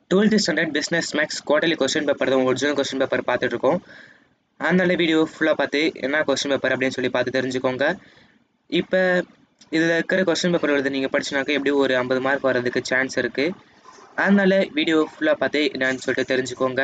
twelfth standard business maths quarterly question paper தான் original question paper பார்த்துட்டு இருக்கோம் அதனால வீடியோ ஃபுல்லாக பார்த்து என்ன கொஸ்டின் பேப்பர் அப்படின்னு சொல்லி பார்த்து தெரிஞ்சுக்கோங்க இப்போ இதில் இருக்கிற கொஸ்டின் பேப்பர் எழுதி நீங்கள் படிச்சினாக்க எப்படியும் ஒரு ஐம்பது மார்க் வர்றதுக்கு சான்ஸ் இருக்குது அதனால வீடியோ ஃபுல்லாக பார்த்து என்னன்னு சொல்லிட்டு தெரிஞ்சுக்கோங்க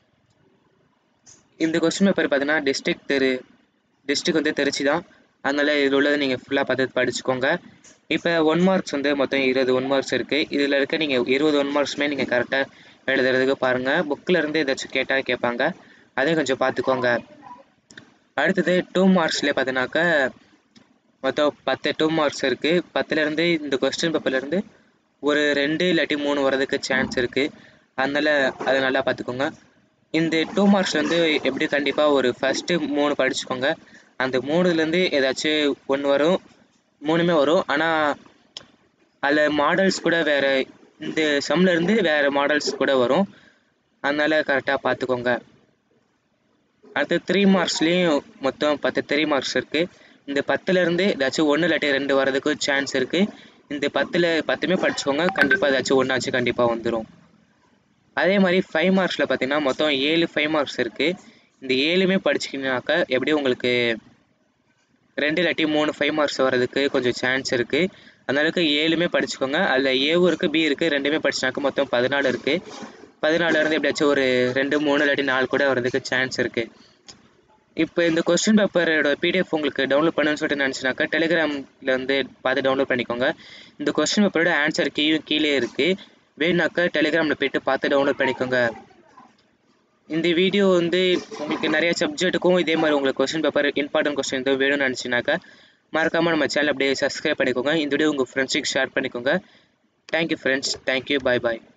இந்த கொஸ்டின் பேப்பர் பார்த்தீங்கன்னா டிஸ்ட்ரிக்ட் தெரு டிஸ்ட்ரிக்ட் வந்து திருச்சி தான் அதனால இதில் உள்ளதை நீங்கள் ஃபுல்லாக பார்த்து படிச்சுக்கோங்க இப்போ ஒன் மார்க்ஸ் வந்து மொத்தம் இருபது ஒன் மார்க்ஸ் இருக்குது இதில் இருக்க நீங்கள் இருபது ஒன் மார்க்ஸுமே நீங்கள் கரெக்டாக எழுதுறதுக்கு பாருங்கள் புக்கில் இருந்து ஏதாச்சும் கேட்டால் கேட்பாங்க அதையும் கொஞ்சம் பார்த்துக்கோங்க அடுத்தது டூ மார்க்ஸ்லேயே பார்த்தீங்கன்னாக்கா மொத்தம் பத்து டூ மார்க்ஸ் இருக்குது பத்துலேருந்து இந்த கொஸ்டின் பேப்பர்லேருந்து ஒரு ரெண்டு இல்லாட்டி மூணு வரதுக்கு சான்ஸ் இருக்குது அதனால் அதை நல்லா பார்த்துக்கோங்க இந்த டூ மார்க்ஸ் வந்து எப்படி கண்டிப்பாக ஒரு ஃபஸ்ட்டு மூணு படிச்சுக்கோங்க அந்த மூணுலேருந்து ஏதாச்சும் ஒன்று வரும் மூணுமே வரும் ஆனால் அதில் மாடல்ஸ் கூட வேறு இந்த சம்லேருந்து வேறு மாடல்ஸ் கூட வரும் அதனால் கரெக்டாக பார்த்துக்கோங்க அடுத்து த்ரீ மார்க்ஸ்லேயும் மொத்தம் பத்து த்ரீ மார்க்ஸ் இருக்குது இந்த பத்துலேருந்து ஏதாச்சும் ஒன்று இல்லாட்டி ரெண்டு வரதுக்கு சான்ஸ் இருக்குது இந்த பத்தில் பத்துமே படிச்சுக்கோங்க கண்டிப்பாக ஏதாச்சும் ஒன்றாச்சும் கண்டிப்பாக வந்துடும் அதே மாதிரி ஃபைவ் மார்க்ஸில் பார்த்தீங்கன்னா மொத்தம் ஏழு ஃபைவ் மார்க்ஸ் இருக்குது இந்த ஏழுமே படிச்சிக்கிங்கனாக்கா எப்படியும் உங்களுக்கு ரெண்டு இல்லாட்டி மூணு ஃபைவ் மார்க்ஸ் வர்றதுக்கு கொஞ்சம் சான்ஸ் இருக்குது அதனால ஏழுமே படிச்சுக்கோங்க அதில் ஏவும் இருக்குது பி இருக்குது ரெண்டுமே படிச்சினாக்க மொத்தம் பதினாலு இருக்குது பதினாலுலேருந்து எப்படியாச்சும் ஒரு ரெண்டு மூணு இல்லாட்டி நாலு கூட வர்றதுக்கு சான்ஸ் இருக்குது இப்போ இந்த கொஸ்டின் பேப்பரோட பிடிஎஃப் உங்களுக்கு டவுன்லோட் பண்ணணும்னு சொல்லிட்டு நினச்சினாக்கா டெலிகிராமில் வந்து பார்த்து டவுன்லோட் பண்ணிக்கோங்க இந்த கொஸ்டின் பேப்பரோட ஆன்சர் கீயும் கீழே இருக்குது வேணுனாக்கா டெலிகிராமில் போய்ட்டு பார்த்து டவுன்லோட் பண்ணிக்கோங்க இந்த வீடியோ வந்து உங்களுக்கு நிறைய சப்ஜெக்ட்டுக்கும் இதே மாதிரி உங்களுக்கு கொஸ்டின் பேப்பர் இம்பார்ட்டன்ட் கொஸ்டின் எதுவும் வேணும்னு நினச்சினாக்கா மறக்காமல் நம்ம சேனல் அப்படியே சப்ஸ்கிரைப் பண்ணிக்கோங்க இந்த வீடியோ உங்கள் ஃப்ரெண்ட்ஸுக்கு ஷேர் பண்ணிக்கோங்க தேங்க்யூ ஃப்ரெண்ட்ஸ் தேங்க்யூ பாய் பாய்